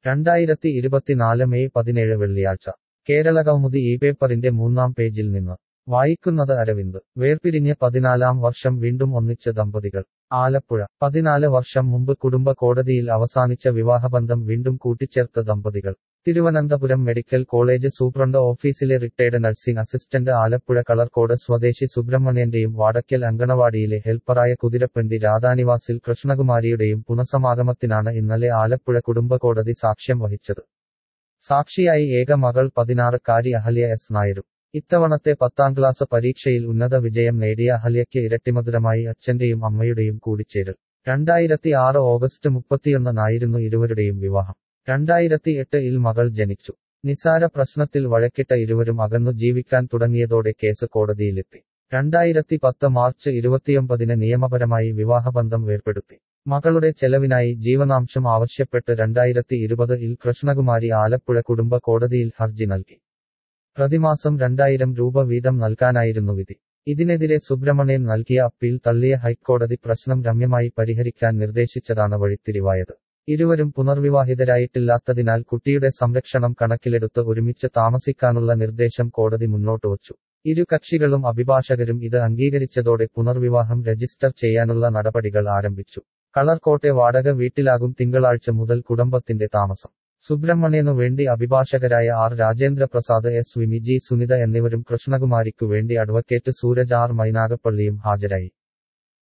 രണ്ടായിരത്തി ഇരുപത്തിനാല് മെയ് പതിനേഴ് വെള്ളിയാഴ്ച കേരള കൗമുദി ഈ പേപ്പറിന്റെ മൂന്നാം പേജിൽ നിന്ന് വായിക്കുന്നത് അരവിന്ദ് വേർപിരിഞ്ഞ് പതിനാലാം വർഷം വീണ്ടും ഒന്നിച്ച ദമ്പതികൾ ആലപ്പുഴ പതിനാല് വർഷം മുമ്പ് കുടുംബ കോടതിയിൽ അവസാനിച്ച വിവാഹബന്ധം വീണ്ടും കൂട്ടിച്ചേർത്ത ദമ്പതികൾ തിരുവനന്തപുരം മെഡിക്കൽ കോളേജ് സൂപ്രണ്ട് ഓഫീസിലെ retired nursing assistant Alappuzha Kalarcode സ്വദേശി സുബ്രഹ്മണ്യന്റെയും വാടക്കൽ അങ്കണവാടിയിലെ ഹെൽപ്പറായ കുതിരപ്പന്തി രാധാനിവാസിൽ കൃഷ്ണകുമാരിയുടെയും പുനഃസമാഗമത്തിനാണ് ഇന്നലെ ആലപ്പുഴ കുടുംബ കോടതി സാക്ഷ്യം വഹിച്ചത് സാക്ഷിയായി ഏക മകൾ പതിനാറുകാരി അഹല്യ എസ് നായരും ഇത്തവണത്തെ പത്താം ക്ലാസ് പരീക്ഷയിൽ ഉന്നത വിജയം നേടിയ അഹല്യയ്ക്ക് ഇരട്ടിമധുരമായി അച്ഛന്റെയും അമ്മയുടെയും കൂടിച്ചേരൽ രണ്ടായിരത്തി ആറ് ഓഗസ്റ്റ് മുപ്പത്തിയൊന്നിനായിരുന്നു ഇരുവരുടെയും വിവാഹം രണ്ടായിരത്തി എട്ട് ഇൽ മകൾ ജനിച്ചു നിസാര പ്രശ്നത്തിൽ വഴക്കിട്ട ഇരുവരും അകന്നു ജീവിക്കാൻ തുടങ്ങിയതോടെ കേസ് കോടതിയിലെത്തി രണ്ടായിരത്തി പത്ത് മാർച്ച് ഇരുപത്തിയൊമ്പതിന് നിയമപരമായി വിവാഹബന്ധം വേർപെടുത്തി മകളുടെ ചെലവിനായി ജീവനാംശം ആവശ്യപ്പെട്ട് രണ്ടായിരത്തി ഇരുപത് ഇൽ കൃഷ്ണകുമാരി ആലപ്പുഴ കുടുംബ കോടതിയിൽ ഹർജി നൽകി പ്രതിമാസം രണ്ടായിരം രൂപ വീതം നൽകാനായിരുന്നു വിധി ഇതിനെതിരെ സുബ്രഹ്മണ്യൻ നൽകിയ അപ്പീൽ തള്ളിയ ഹൈക്കോടതി പ്രശ്നം രമ്യമായി പരിഹരിക്കാൻ നിർദ്ദേശിച്ചതാണ് വഴിത്തിരിവായത് ഇരുവരും പുനർവിവാഹിതരായിട്ടില്ലാത്തതിനാൽ കുട്ടിയുടെ സംരക്ഷണം കണക്കിലെടുത്ത് ഒരുമിച്ച് താമസിക്കാനുള്ള നിർദ്ദേശം കോടതി മുന്നോട്ട് വച്ചു ഇരു കക്ഷികളും അഭിഭാഷകരും ഇത് അംഗീകരിച്ചതോടെ പുനർവിവാഹം രജിസ്റ്റർ ചെയ്യാനുള്ള നടപടികൾ ആരംഭിച്ചു കളർകോട്ടെ വാടക വീട്ടിലാകും തിങ്കളാഴ്ച മുതൽ കുടുംബത്തിന്റെ താമസം സുബ്രഹ്മണ്യനു വേണ്ടി അഭിഭാഷകരായ R Rajendra Prasad S Vimi G Sunitha എന്നിവരും കൃഷ്ണകുമാരിക്കു വേണ്ടി അഡ്വക്കേറ്റ് സൂരജ് ആർ മൈനാഗപ്പള്ളിയും ഹാജരായി